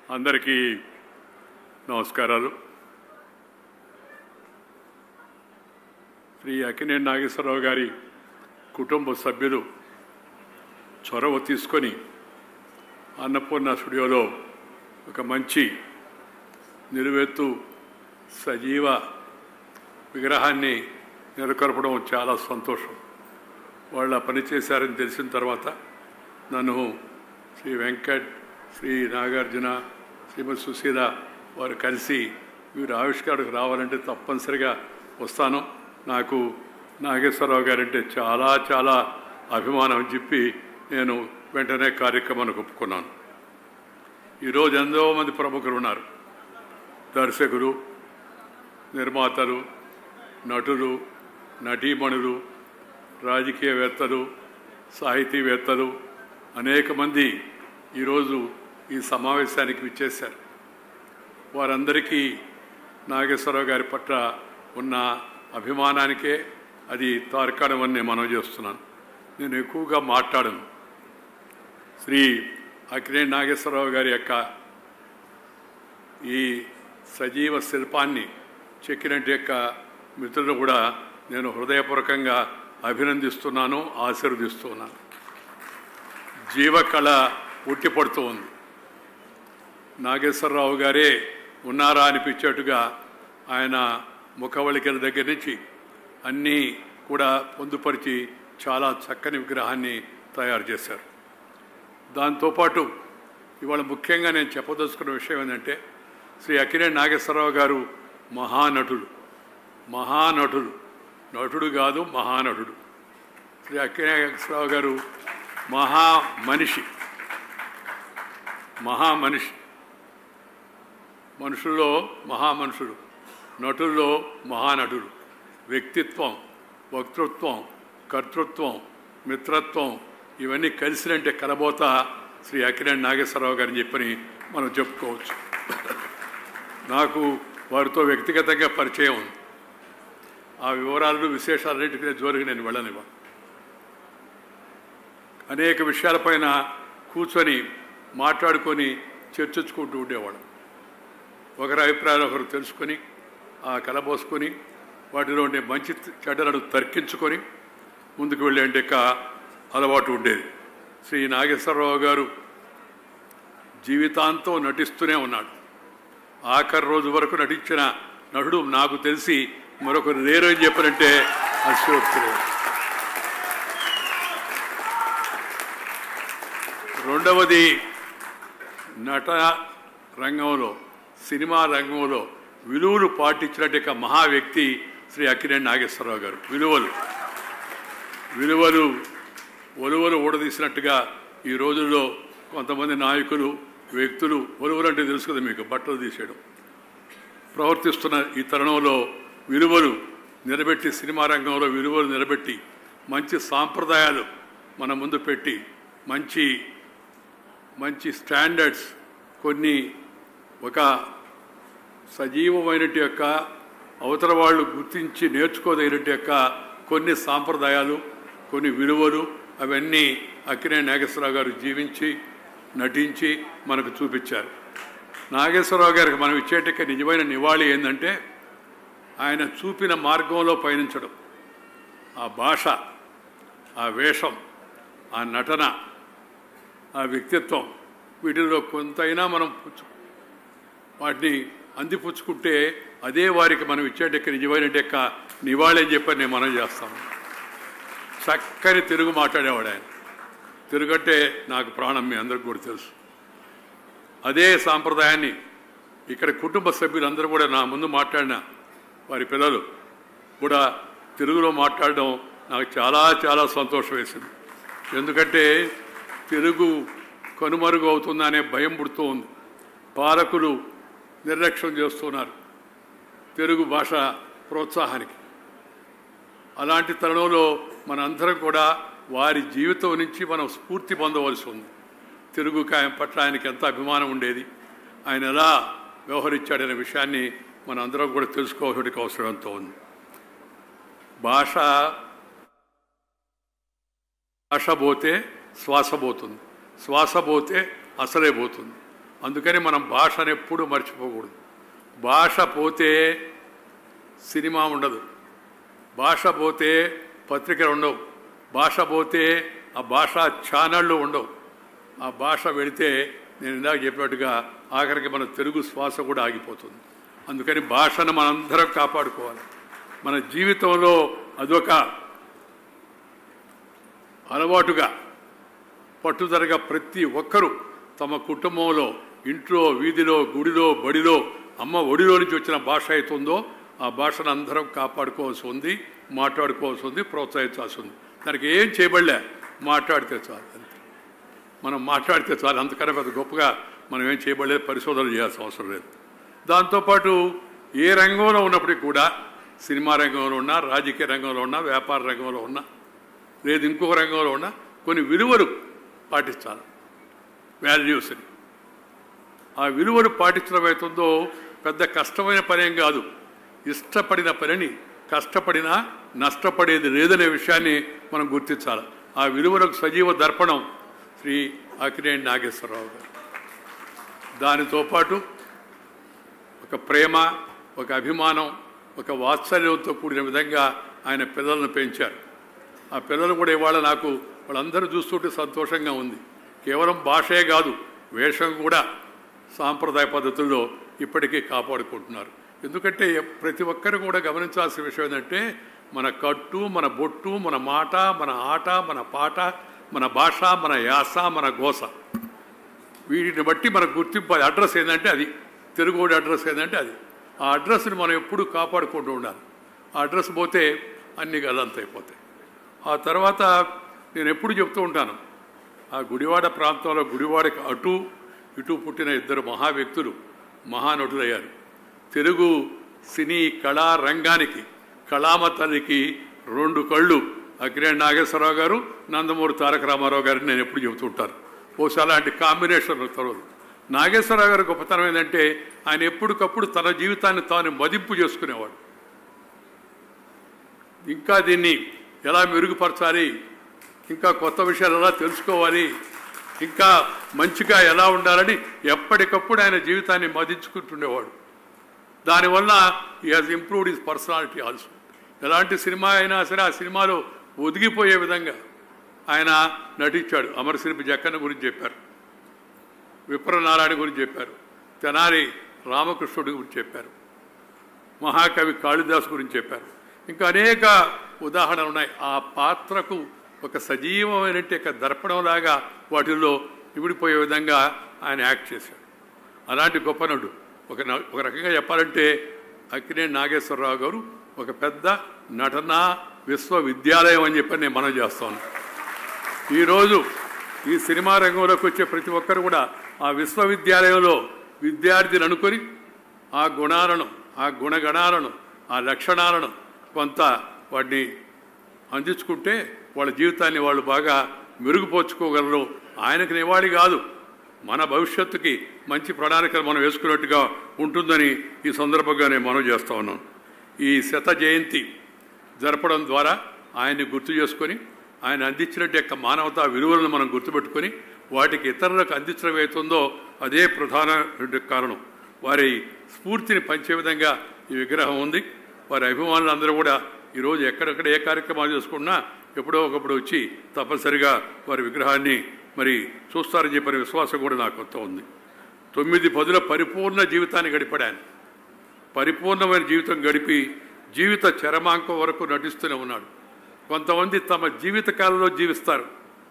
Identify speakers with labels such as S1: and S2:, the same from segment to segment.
S1: అందరికీ నమస్కారాలు శ్రీ అక్కినేని నాగేశ్వరరావు గారి కుటుంబ సభ్యులు చొరవ తీసుకొని అన్నపూర్ణ స్టూడియోలో ఒక మంచి నిలువెత్తు సజీవ విగ్రహాన్ని నెలకొల్పడం చాలా సంతోషం వాళ్ళ పని చేశారని తెలిసిన తర్వాత నన్ను శ్రీ వెంకట్ శ్రీ నాగార్జున శ్రీమతి సుశీల వారు కలిసి మీరు ఆవిష్కారకు రావాలంటే తప్పనిసరిగా వస్తాను నాకు నాగేశ్వరరావు గారంటే చాలా చాలా అభిమానం అని చెప్పి నేను వెంటనే కార్యక్రమానికి ఒప్పుకున్నాను ఈరోజు ఎంతో మంది ప్రముఖులు ఉన్నారు దర్శకులు నిర్మాతలు నటులు నటీమణులు రాజకీయవేత్తలు సాహితీవేత్తలు అనేక మంది ఈరోజు ఈ సమావేశానికి విచ్చేశారు వారందరికీ నాగేశ్వరరావు గారి పట్ల ఉన్న అభిమానానికే అది తార్కాణం అని నేను మనవి చేస్తున్నాను నేను ఎక్కువగా మాట్లాడను శ్రీ అక్కినేని నాగేశ్వరరావు గారి యొక్క ఈ సజీవ శిల్పాన్ని చెక్కినట్టు యొక్క మిత్రులను కూడా నేను హృదయపూర్వకంగా అభినందిస్తున్నాను ఆశీర్వదిస్తున్నాను జీవకళ ఉట్టిపడుతూ ఉంది నాగేశ్వరరావు గారే ఉన్నారా అనిపించేట్టుగా ఆయన ముఖవళికల దగ్గర నుంచి అన్నీ కూడా పొందుపరిచి చాలా చక్కని విగ్రహాన్ని తయారు చేశారు దాంతోపాటు ఇవాళ ముఖ్యంగా నేను చెప్పదలుచుకున్న విషయం ఏంటంటే శ్రీ అక్కినేని నాగేశ్వరరావు గారు మహానటుడు మహానటుడు నటుడు కాదు మహానటుడు శ్రీ అక్కినేని నాగేశ్వరరావు గారు మహా మనిషి మహా మనిషి మనుషుల్లో మహామనుషుడు నటుల్లో మహానటుడు వ్యక్తిత్వం వక్తృత్వం కర్తృత్వం మిత్రత్వం ఇవన్నీ కలిసినంటే కలబోత శ్రీ అక్కినేని నాగేశ్వరరావు గారిని చెప్పని మనం చెప్పుకోవచ్చు నాకు వారితో వ్యక్తిగతంగా పరిచయం ఉంది ఆ వివరాలు విశేషాలన్నింటికీ జోలికి నేను వెళ్ళనివ్వ అనేక విషయాలపైన కూర్చొని మాట్లాడుకొని చర్చించుకుంటూ ఉండేవాడు ఒకరి అభిప్రాయాలు ఒకరు తెలుసుకొని ఆ కలబోసుకొని వాటిలో ఉండే మంచి చెడ్డలను తర్కించుకొని ముందుకు వెళ్ళే యొక్క అలవాటు ఉండేది శ్రీ నాగేశ్వరరావు గారు జీవితాంతం నటిస్తూనే ఉన్నాడు ఆఖరి రోజు వరకు నటించిన నటుడు నాకు తెలిసి మరొకరు లేరు అని చెప్పారంటే అశ్వక్తులే రెండవది నట రంగంలో సినిమా రంగంలో విలువలు పాటించినట్టు మహా వ్యక్తి శ్రీ అక్కినేని నాగేశ్వరరావు గారు విలువలు విలువలు ఒలువలు ఊడదీసినట్టుగా ఈ రోజుల్లో కొంతమంది నాయకులు వ్యక్తులు ఒలువలు అంటే తెలుసు కదా మీకు బట్టలు తీసేయడం ప్రవర్తిస్తున్న ఈ తరుణంలో విలువలు నిలబెట్టి సినిమా రంగంలో విలువలు నిలబెట్టి మంచి సాంప్రదాయాలు మన ముందు పెట్టి మంచి మంచి స్టాండర్డ్స్ కొన్ని ఒక సజీవమైనటి యొక్క అవతల వాళ్ళు గుర్తించి నేర్చుకోదగినట్టు యొక్క కొన్ని సాంప్రదాయాలు కొన్ని విలువలు అవన్నీ అక్కినే నాగేశ్వరరావు గారు జీవించి నటించి మనకు చూపించారు నాగేశ్వరరావు గారికి మనం ఇచ్చేటక్క నిజమైన నివాళి ఏంటంటే ఆయన చూపిన మార్గంలో పయనించడం ఆ భాష ఆ వేషం ఆ నటన ఆ వ్యక్తిత్వం వీటిలో కొంతైనా మనం పుచ్చు వాటిని అందిపుచ్చుకుంటే అదే వారికి మనం ఇచ్చేటక్క నిజమైన యొక్క నివాళి అని చెప్పి నేను మనం చేస్తాను చక్కని తెలుగు మాట్లాడేవాడు ఆయన తెలుగు అంటే నాకు ప్రాణం మీ అందరికి కూడా తెలుసు అదే సాంప్రదాయాన్ని ఇక్కడ కుటుంబ సభ్యులందరూ కూడా నా ముందు మాట్లాడిన వారి పిల్లలు కూడా తెలుగులో మాట్లాడడం నాకు చాలా చాలా సంతోషం వేసింది ఎందుకంటే తెలుగు కనుమరుగు అవుతుందనే భయం పుడుతూ ఉంది పాలకులు నిర్లక్ష్యం చేస్తున్నారు తెలుగు భాష ప్రోత్సాహానికి అలాంటి తరుణంలో మనందరం కూడా వారి జీవితం నుంచి మనం స్ఫూర్తి పొందవలసి ఉంది తెలుగు కాయం పట్ల ఆయనకి ఎంత అభిమానం ఉండేది ఆయన ఎలా వ్యవహరించాడనే విషయాన్ని మన అందరం కూడా తెలుసుకోవాల్సిన అవసరం ఎంతో ఉంది భాష భాష పోతే శ్వాస పోతుంది శ్వాస పోతే అసలే పోతుంది అందుకని మనం భాషను ఎప్పుడూ మర్చిపోకూడదు భాష పోతే సినిమా ఉండదు భాష పోతే పత్రికలు ఉండవు భాష పోతే ఆ భాషా ఛానళ్ళు ఉండవు ఆ భాష వెళితే నేను ఇందాక చెప్పినట్టుగా ఆఖరికి మన తెలుగు శ్వాస కూడా ఆగిపోతుంది అందుకని భాషను మనందరం కాపాడుకోవాలి మన జీవితంలో అదొక అలవాటుగా పట్టుదలగా ప్రతి ఒక్కరూ తమ కుటుంబంలో ఇంట్లో వీధిలో గుడిలో బడిలో అమ్మ ఒడిలో నుంచి వచ్చిన భాష అవుతుందో ఆ భాషను అందరం కాపాడుకోవాల్సి ఉంది మాట్లాడుకోవాల్సి ఉంది ప్రోత్సహించాల్సి ఉంది దానికి ఏం చేయబడలే మాట్లాడితే చాలు అంతే మనం మాట్లాడితే చాలు అంతకన్నా పెద్ద గొప్పగా మనం ఏం చేయబడలేదు పరిశోధన చేయాల్సిన అవసరం లేదు దాంతోపాటు ఏ రంగంలో ఉన్నప్పటికీ కూడా సినిమా రంగంలో ఉన్నా రాజకీయ రంగంలో ఉన్నా వ్యాపార రంగంలో ఉన్నా లేదు ఇంకొక రంగంలో ఉన్నా కొన్ని విలువలు పాటించాలి వాల్యూస్ని ఆ విలువలు పాటించడం అవుతుందో పెద్ద కష్టమైన పనేం కాదు ఇష్టపడిన పనిని కష్టపడినా నష్టపడేది లేదనే విషయాన్ని మనం గుర్తించాలి ఆ విలువలకు సజీవ దర్పణం శ్రీ అకినేని నాగేశ్వరరావు గారు దానితో పాటు ఒక ప్రేమ ఒక అభిమానం ఒక వాత్సల్యంతో కూడిన విధంగా ఆయన పిల్లలను పెంచారు ఆ పిల్లలు కూడా ఇవాళ నాకు వాళ్ళందరూ చూస్తుంటే సంతోషంగా ఉంది కేవలం భాషే కాదు వేషం కూడా సాంప్రదాయ పద్ధతుల్లో ఇప్పటికీ కాపాడుకుంటున్నారు ఎందుకంటే ప్రతి ఒక్కరు కూడా గమనించాల్సిన విషయం ఏంటంటే మన కట్టు మన బొట్టు మన మాట మన ఆట మన పాట మన భాష మన యాస మన గోస వీటిని బట్టి మనకు గుర్తింపు అది అడ్రస్ ఏంటంటే అది తెలుగుడి అడ్రస్ ఏంటంటే అది ఆ అడ్రస్ని మనం ఎప్పుడూ కాపాడుకుంటూ ఉండాలి ఆ అడ్రస్ పోతే అన్ని గల్లంతైపోతాయి ఆ తర్వాత నేను ఎప్పుడు చెప్తూ ఉంటాను ఆ గుడివాడ ప్రాంతంలో గుడివాడకి అటు ఇటు పుట్టిన ఇద్దరు మహా వ్యక్తులు మహానటులయ్యారు తెలుగు సినీ కళా రంగానికి కళామ తల్లికి రెండు కళ్ళు అగ్రేణి నాగేశ్వరరావు గారు నందమూరి తారక రామారావు గారిని నేను ఎప్పుడు చెబుతుంటాను బహుశా అలాంటి కాంబినేషన్ తెలియదు నాగేశ్వరరావు గారి గొప్పతనం ఏంటంటే ఆయన ఎప్పటికప్పుడు తన జీవితాన్ని తాను మదింపు చేసుకునేవాడు ఇంకా దీన్ని ఎలా మెరుగుపరచాలి ఇంకా కొత్త విషయాలు ఎలా తెలుసుకోవాలి ఇంకా మంచిగా ఎలా ఉండాలని ఎప్పటికప్పుడు ఆయన జీవితాన్ని మదించుకుంటుండేవాడు దానివల్ల ఈ has improved his personality also ఎలాంటి సినిమా అయినా సరే ఆ సినిమాలో ఒదిగిపోయే విధంగా ఆయన నటించాడు అమరశిల్పి జక్కన్న గురించి చెప్పారు విప్రనారాయణ గురించి చెప్పారు తెనాలి రామకృష్ణుడి గురించి చెప్పారు మహాకవి కాళిదాస్ గురించి చెప్పారు ఇంకా అనేక ఉదాహరణలు ఉన్నాయి ఆ పాత్రకు ఒక సజీవమైన ఒక దర్పణంలాగా వాటిల్లో ఇమిడిపోయే విధంగా ఆయన యాక్ట్ చేశాడు అలాంటి గొప్ప నటుడు ఒక న- ఒక రకంగా చెప్పాలంటే అక్కినేని నాగేశ్వరరావు గారు ఒక పెద్ద నటన విశ్వవిద్యాలయం అని చెప్పి నేను మనం చేస్తాను ఈరోజు ఈ సినిమా రంగంలోకి వచ్చే ప్రతి ఒక్కరు కూడా ఆ విశ్వవిద్యాలయంలో విద్యార్థిని అనుకొని ఆ గుణాలను ఆ గుణగణాలను ఆ లక్షణాలను కొంత వాటిని అందించుకుంటే వాళ్ళ జీవితాన్ని వాళ్ళు బాగా మెరుగుపరుచుకోగలరు ఆయనకు నివాళి కాదు మన భవిష్యత్తుకి మంచి ప్రణాళికలు మనం వేసుకున్నట్టుగా ఉంటుందని ఈ సందర్భంగా నేను మనం చేస్తా ఉన్నాను ఈ శత జయంతి జరపడం ద్వారా ఆయన్ని గుర్తు చేసుకొని ఆయన అందించినట్టు యొక్క మానవతా విలువలను మనం గుర్తుపెట్టుకొని వాటికి ఇతరులకు అందించడం అవుతుందో అదే ప్రధాన కారణం వారి స్ఫూర్తిని పంచే విధంగా ఈ విగ్రహం ఉంది వారి అభిమానులందరూ కూడా ఈరోజు ఎక్కడెక్కడ ఏ కార్యక్రమాలు చేసుకున్నా ఎప్పుడో ఒకప్పుడు వచ్చి తప్పనిసరిగా వారి విగ్రహాన్ని మరి చూస్తారని చెప్పిన విశ్వాసం కూడా నాకు కొత్త ఉంది తొమ్మిది పదుల పరిపూర్ణ జీవితాన్ని గడిపాడు ఆయన పరిపూర్ణమైన జీవితం గడిపి జీవిత చరమాంకం వరకు నటిస్తూనే ఉన్నాడు కొంతమంది తమ జీవితకాలంలో జీవిస్తారు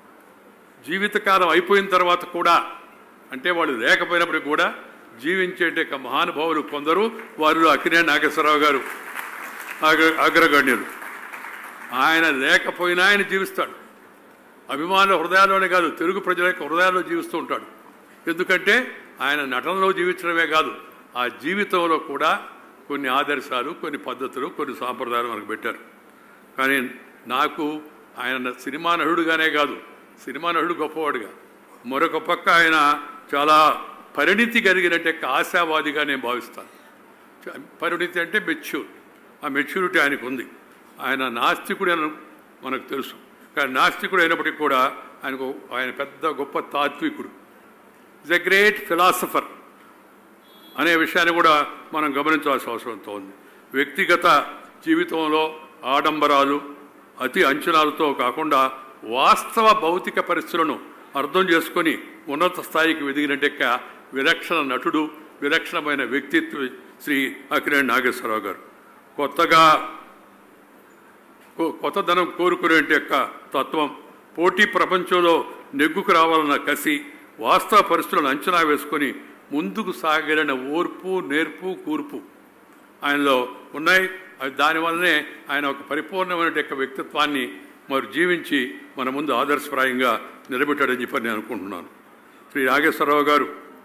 S1: జీవితకాలం అయిపోయిన తర్వాత కూడా అంటే వాళ్ళు లేకపోయినప్పుడు కూడా జీవించే ఒక మహానుభావులు కొందరు వారిలో అక్కినే నాగేశ్వరరావు గారు అగ్ర అగ్రగణ్యులు ఆయన లేకపోయినా ఆయన జీవిస్తాడు అభిమానుల హృదయాల్లోనే కాదు తెలుగు ప్రజల యొక్క హృదయాల్లో జీవిస్తూ ఉంటాడు ఎందుకంటే ఆయన నటనలో జీవించడమే కాదు ఆ జీవితంలో కూడా కొన్ని ఆదర్శాలు కొన్ని పద్ధతులు కొన్ని సాంప్రదాయాలు మనకు పెట్టారు కానీ నాకు ఆయన సినిమా నటుడుగానే కాదు సినిమా నటుడు గొప్పవాడుగా మరొక పక్క ఆయన చాలా పరిణితి కలిగినట్టు యొక్క ఆశావాదిగా నేను భావిస్తాను చ- పరిణితి అంటే మెచ్యూర్ ఆ మెచ్యూరిటీ ఆయనకు ఉంది ఆయన నాస్తికుడు అని మనకు తెలుసు కానీ నాస్తికుడు అయినప్పటికీ కూడా ఆయనకు ఆయన పెద్ద గొప్ప తాత్వికుడు ఇస్ ఎ గ్రేట్ ఫిలాసఫర్ అనే విషయాన్ని కూడా మనం గమనించాల్సిన అవసరంతో ఉంది వ్యక్తిగత జీవితంలో ఆడంబరాలు అతి అంచనాలతో కాకుండా వాస్తవ భౌతిక పరిస్థితులను అర్థం చేసుకొని ఉన్నత స్థాయికి ఎదిగినట్టెక్క విలక్షణ నటుడు విలక్షణమైన వ్యక్తిత్వ శ్రీ అక్కినేని నాగేశ్వరరావు గారు కొత్తగా కొ- కొత్తదనం కోరుకునే యొక్క తత్వం పోటీ ప్రపంచంలో నెగ్గుకు రావాలన్న కసి వాస్తవ పరిస్థితులను అంచనా వేసుకొని ముందుకు సాగిన ఓర్పు నేర్పు కూర్పు ఆయనలో ఉన్నాయి అది దానివల్లనే ఆయన ఒక పరిపూర్ణమైన యొక్క వ్యక్తిత్వాన్ని మరి జీవించి మన ముందు ఆదర్శప్రాయంగా నిలబెట్టాడని చెప్పి నేను అనుకుంటున్నాను శ్రీ నాగేశ్వరరావు గారు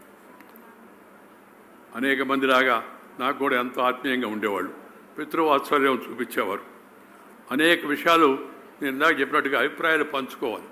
S1: అనేక మందిలాగా నాకు కూడా ఎంతో ఆత్మీయంగా ఉండేవాళ్ళు పితృవాత్సల్యం చూపించేవారు అనేక విషయాలు నేను ఇందాక చెప్పినట్టుగా అభిప్రాయాలు పంచుకోవాలి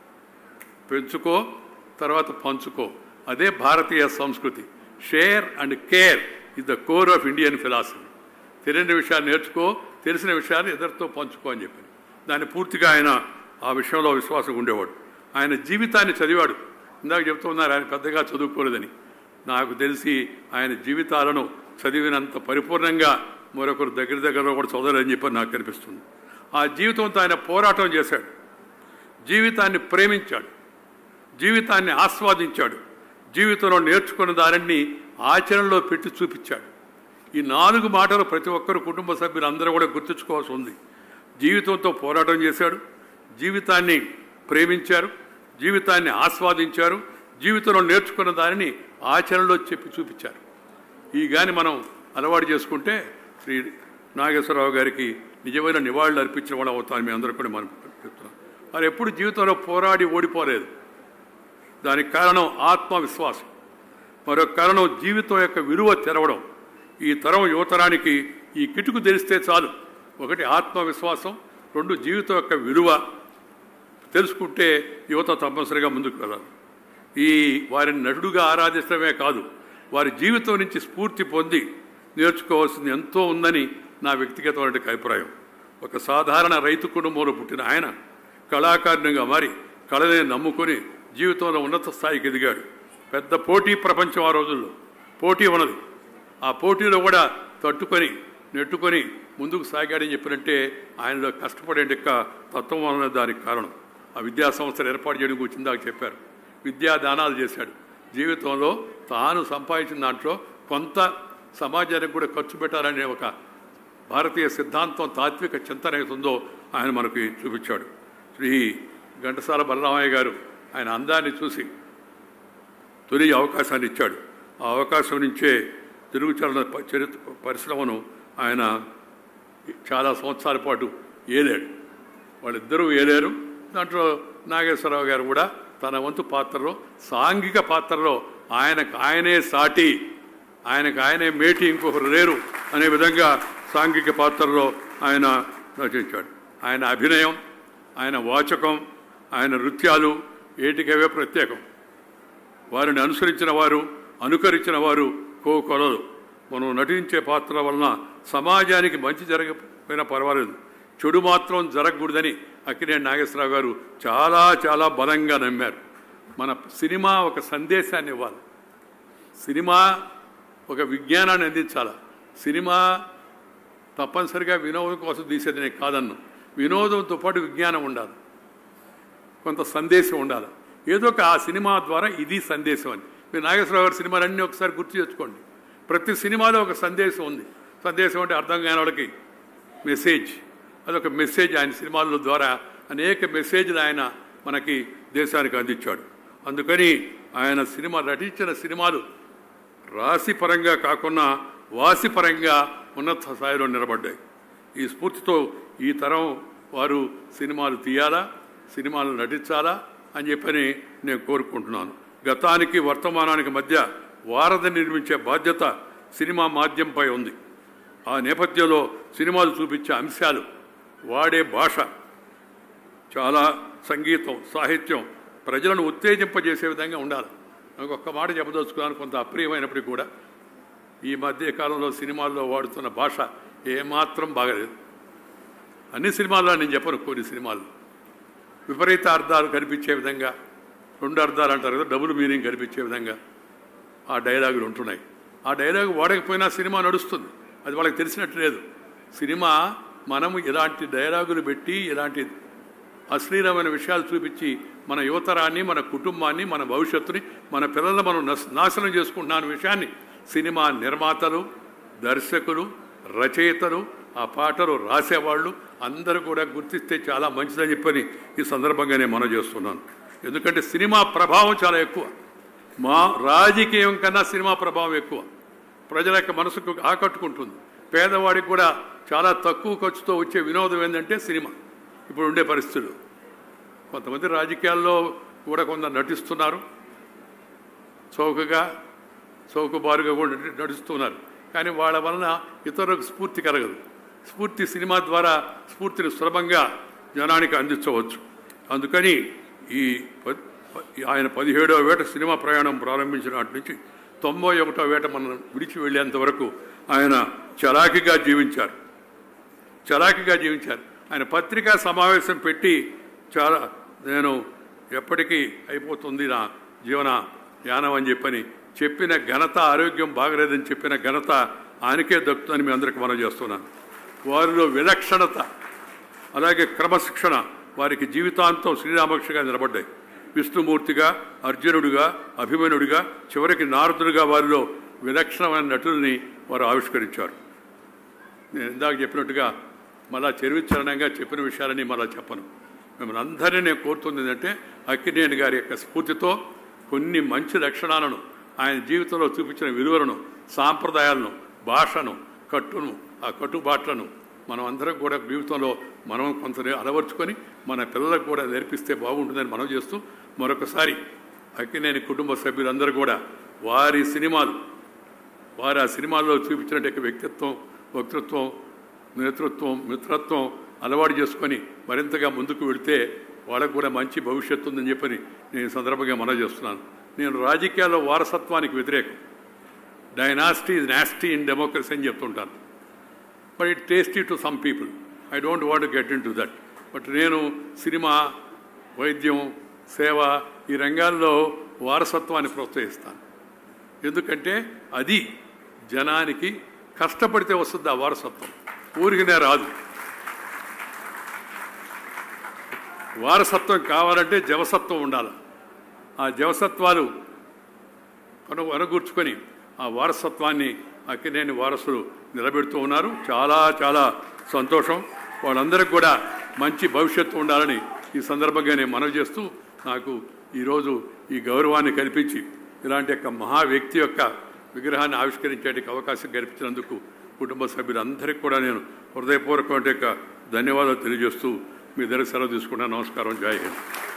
S1: పెంచుకో తర్వాత పంచుకో అదే భారతీయ సంస్కృతి share and care is the core of Indian philosophy తెలియని విషయాలు నేర్చుకో తెలిసిన విషయాలు ఇద్దరితో పంచుకో అని చెప్పాను దాన్ని పూర్తిగా ఆయన ఆ విషయంలో విశ్వాసం ఉండేవాడు ఆయన జీవితాన్ని చదివాడు ఇందాక చెప్తున్నారు ఆయన పెద్దగా చదువుకోలేదని నాకు తెలిసి ఆయన జీవితాలను చదివినంత పరిపూర్ణంగా మరొకరు దగ్గర దగ్గరలో కూడా చదవలేదని చెప్పి నాకు కనిపిస్తుంది ఆ జీవితంతో ఆయన పోరాటం చేశాడు జీవితాన్ని ప్రేమించాడు జీవితాన్ని ఆస్వాదించాడు జీవితంలో నేర్చుకున్న దానిని ఆచరణలో పెట్టి చూపించాడు ఈ నాలుగు మాటలు ప్రతి ఒక్కరు కుటుంబ సభ్యులందరూ కూడా గుర్తుంచుకోవాల్సి ఉంది జీవితంతో పోరాటం చేశాడు జీవితాన్ని ప్రేమించారు జీవితాన్ని ఆస్వాదించారు జీవితంలో నేర్చుకున్న దానిని ఆచరణలో చెప్పి చూపించారు ఈ గాని మనం అలవాటు చేసుకుంటే శ్రీ నాగేశ్వరరావు గారికి నిజమైన నివాళులు అర్పించిన వాళ్ళు అవుతాను మీ అందరూ కూడా మనం చెప్తున్నాం వారు ఎప్పుడు జీవితంలో పోరాడి ఓడిపోలేదు దానికి కారణం ఆత్మవిశ్వాసం మరొక కారణం జీవితం యొక్క విలువ తెరవడం ఈ తరం యువతరానికి ఈ కిటుకు తెలిస్తే చాలు ఒకటి ఆత్మవిశ్వాసం రెండు జీవితం యొక్క విలువ తెలుసుకుంటే యువత తప్పనిసరిగా ముందుకు వెళ్ళాలి ఈ వారిని నటుడుగా ఆరాధించడమే కాదు వారి జీవితం నుంచి స్ఫూర్తి పొంది నేర్చుకోవాల్సింది ఎంతో ఉందని నా వ్యక్తిగతమైన అభిప్రాయం ఒక సాధారణ రైతు కుటుంబంలో పుట్టిన ఆయన కళాకారునిగా మారి కళనే నమ్ముకొని జీవితంలో ఉన్నత స్థాయికి ఎదిగాడు పెద్ద పోటీ ప్రపంచం ఆ రోజుల్లో పోటీ ఉన్నది ఆ పోటీలో కూడా తట్టుకొని నెట్టుకొని ముందుకు సాగాడని చెప్పినట్టే ఆయనలో కష్టపడే యొక్క తత్వం వలన దానికి కారణం ఆ విద్యా సంస్థలు ఏర్పాటు చేయడం గురించి ఇందాక చెప్పారు విద్యా దానాలు చేశాడు జీవితంలో తాను సంపాదించిన దాంట్లో కొంత సమాజానికి కూడా ఖర్చు పెట్టాలనే ఒక భారతీయ సిద్ధాంతం తాత్విక చింతన ఏతుందో ఆయన మనకి చూపించాడు శ్రీ ఘంటసాల బలరామయ్య గారు ఆయన అందాన్ని చూసి తొలి అవకాశాన్ని ఇచ్చాడు ఆ అవకాశం నుంచే తిరుగుచలన ప- చరిత్ర పరిశ్రమను ఆయన చాలా సంవత్సరాల పాటు ఏలాడు వాళ్ళిద్దరూ ఏలారు దాంట్లో నాగేశ్వరరావు గారు కూడా తన వంతు పాత్రలో సాంఘిక పాత్రలో ఆయనకు ఆయనే సాటి ఆయనకు ఆయనే మేటి ఇంకొకరు లేరు అనే విధంగా సాంఘిక పాత్రలో ఆయన రచించాడు ఆయన అభినయం ఆయన వాచకం ఆయన నృత్యాలు ఏటికవే ప్రత్యేకం వారిని అనుసరించిన వారు అనుకరించిన వారు కోకొలలు మనం నటించే పాత్ర వలన సమాజానికి మంచి జరగకపోయినా పర్వాలేదు చెడు మాత్రం జరగకూడదని అక్కినేని నాగేశ్వరరావు గారు చాలా చాలా బలంగా నమ్మారు మన సినిమా ఒక సందేశాన్ని ఇవ్వాలి సినిమా ఒక విజ్ఞానాన్ని అందించాలి సినిమా తప్పనిసరిగా వినోదం కోసం తీసేది నేను కాదన్ను వినోదంతో పాటు విజ్ఞానం ఉండాలి కొంత సందేశం ఉండాలి ఏదో ఒక ఆ సినిమా ద్వారా ఇది సందేశం అని మీరు నాగేశ్వరరావు గారి సినిమాలన్నీ ఒకసారి గుర్తు తెచ్చుకోండి ప్రతి సినిమాలో ఒక సందేశం ఉంది సందేశం అంటే అర్థం కాని వాళ్ళకి మెసేజ్ అదొక మెసేజ్ ఆయన సినిమాల ద్వారా అనేక మెసేజ్లు ఆయన మనకి దేశానికి అందించాడు అందుకని ఆయన సినిమా నటించిన సినిమాలు రాశిపరంగా కాకుండా వాసిపరంగా ఉన్నత స్థాయిలో నిలబడ్డాయి ఈ స్ఫూర్తితో ఈ తరం వారు సినిమాలు తీయాలా సినిమాలు నటించాలా అని చెప్పని నేను కోరుకుంటున్నాను గతానికి వర్తమానానికి మధ్య వారధి నిర్మించే బాధ్యత సినిమా మాధ్యమంపై ఉంది ఆ నేపథ్యంలో సినిమాలు చూపించే అంశాలు వాడే భాష చాలా సంగీతం సాహిత్యం ప్రజలను ఉత్తేజింపజేసే విధంగా ఉండాలి నాకు ఒక్క మాట చెప్పదలుచుకున్నాను కొంత అప్రియమైనప్పటికీ కూడా ఈ మధ్య కాలంలో సినిమాల్లో వాడుతున్న భాష ఏమాత్రం బాగలేదు అన్ని సినిమాల్లో నేను చెప్పను కొన్ని సినిమాలు విపరీత అర్థాలు కనిపించే విధంగా రెండు అర్థాలు అంటారు కదా డబుల్ మీనింగ్ కనిపించే విధంగా ఆ డైలాగులు ఉంటున్నాయి ఆ డైలాగ్ వాడకపోయినా సినిమా నడుస్తుంది అది వాళ్ళకి తెలిసినట్టు లేదు సినిమా మనము ఇలాంటి డైలాగులు పెట్టి ఇలాంటి అశ్లీలమైన విషయాలు చూపించి మన యువతరాన్ని మన కుటుంబాన్ని మన భవిష్యత్తుని మన పిల్లలను మనం నస్- నాశనం చేసుకుంటున్న విషయాన్ని సినిమా నిర్మాతలు దర్శకులు రచయితలు ఆ పాటలు రాసేవాళ్ళు అందరూ కూడా గుర్తిస్తే చాలా మంచిదని చెప్పని ఈ సందర్భంగా నేను మనం చేస్తున్నాను ఎందుకంటే సినిమా ప్రభావం చాలా ఎక్కువ మా రాజకీయం కన్నా సినిమా ప్రభావం ఎక్కువ ప్రజల యొక్క మనసుకు ఆకట్టుకుంటుంది పేదవాడికి కూడా చాలా తక్కువ ఖర్చుతో వచ్చే వినోదం ఏంటంటే సినిమా ఇప్పుడు ఉండే పరిస్థితులు కొంతమంది రాజకీయాల్లో కూడా కొంత నటిస్తున్నారు చౌకగా చౌకబారుగా కూడా నటి- నడుస్తున్నారు కానీ వాళ్ళ వలన ఇతరులకు స్ఫూర్తి కలగదు స్ఫూర్తి సినిమా ద్వారా స్ఫూర్తిని సులభంగా జనానికి అందించవచ్చు అందుకని ఈ ప- ప- ఆయన పదిహేడవ వేట సినిమా ప్రయాణం ప్రారంభించిన నాటి నుంచి తొంభై ఒకటో వేట మనం విడిచి వెళ్ళేంత వరకు ఆయన చలాకిగా జీవించారు చలాకిగా జీవించారు ఆయన పత్రికా సమావేశం పెట్టి చాలా నేను ఎప్పటికీ అయిపోతుంది నా జీవన యానం అని చెప్పని చెప్పిన ఘనత ఆరోగ్యం బాగలేదని చెప్పిన ఘనత ఆయనకే దక్కుతుందని మీ అందరికీ మనం చేస్తున్నాను వారిలో విలక్షణత అలాగే క్రమశిక్షణ వారికి జీవితాంతం శ్రీరామకృష్ణగా నిలబడ్డాయి విష్ణుమూర్తిగా అర్జునుడిగా అభిమన్యుడిగా చివరికి నారదుడిగా వారిలో విలక్షణమైన నటుల్ని వారు ఆవిష్కరించారు నేను ఇందాక చెప్పినట్టుగా మళ్ళా చెరువిచ్చరణంగా చెప్పిన విషయాలని మళ్ళా చెప్పను మిమ్మల్ని అందరినీ నేను కోరుతుంది ఏంటంటే అక్కినేని గారి యొక్క స్ఫూర్తితో కొన్ని మంచి లక్షణాలను ఆయన జీవితంలో చూపించిన విలువలను సాంప్రదాయాలను భాషను కట్టును ఆ కట్టుబాట్లను మనం అందరం కూడా జీవితంలో మనం కొంత అలవర్చుకొని మన పిల్లలకు కూడా నేర్పిస్తే బాగుంటుందని మనం చేస్తూ మరొకసారి అక్కినేని కుటుంబ సభ్యులందరూ కూడా వారి సినిమాలు వారు ఆ సినిమాల్లో చూపించినట్టు వ్యక్తిత్వం వక్తృత్వం నేతృత్వం మిత్రత్వం అలవాటు చేసుకొని మరింతగా ముందుకు వెళితే వాళ్ళకు కూడా మంచి భవిష్యత్తు ఉందని చెప్పని నేను ఈ సందర్భంగా మనవి చేస్తున్నాను నేను రాజకీయాల్లో వారసత్వానికి వ్యతిరేకం dynasty is nasty in democracy అని చెప్తుంటాను but it tasty to some people I don't want get into that but నేను సినిమా వైద్యం సేవ ఈ రంగాల్లో వారసత్వాన్ని ప్రోత్సహిస్తాను ఎందుకంటే అది జనానికి కష్టపడితే వస్తుంది ఆ వారసత్వం ఊరికినే రాదు వారసత్వం కావాలంటే జవసత్వం ఉండాలి ఆ జవసత్వాలు అను అనుగూర్చుకొని ఆ వారసత్వాన్ని అక్కినేని వారసులు నిలబెడుతూ ఉన్నారు చాలా చాలా సంతోషం వాళ్ళందరికీ కూడా మంచి భవిష్యత్తు ఉండాలని ఈ సందర్భంగా నేను మనవి చేస్తూ నాకు ఈరోజు ఈ గౌరవాన్ని కల్పించి ఇలాంటి యొక్క మహా వ్యక్తి యొక్క విగ్రహాన్ని ఆవిష్కరించేటికి అవకాశం కల్పించినందుకు కుటుంబ సభ్యులందరికీ కూడా నేను హృదయపూర్వకమైన యొక్క ధన్యవాదాలు తెలియజేస్తూ మీ దగ్గర సెలవు తీసుకున్నాను నమస్కారం జై హింద్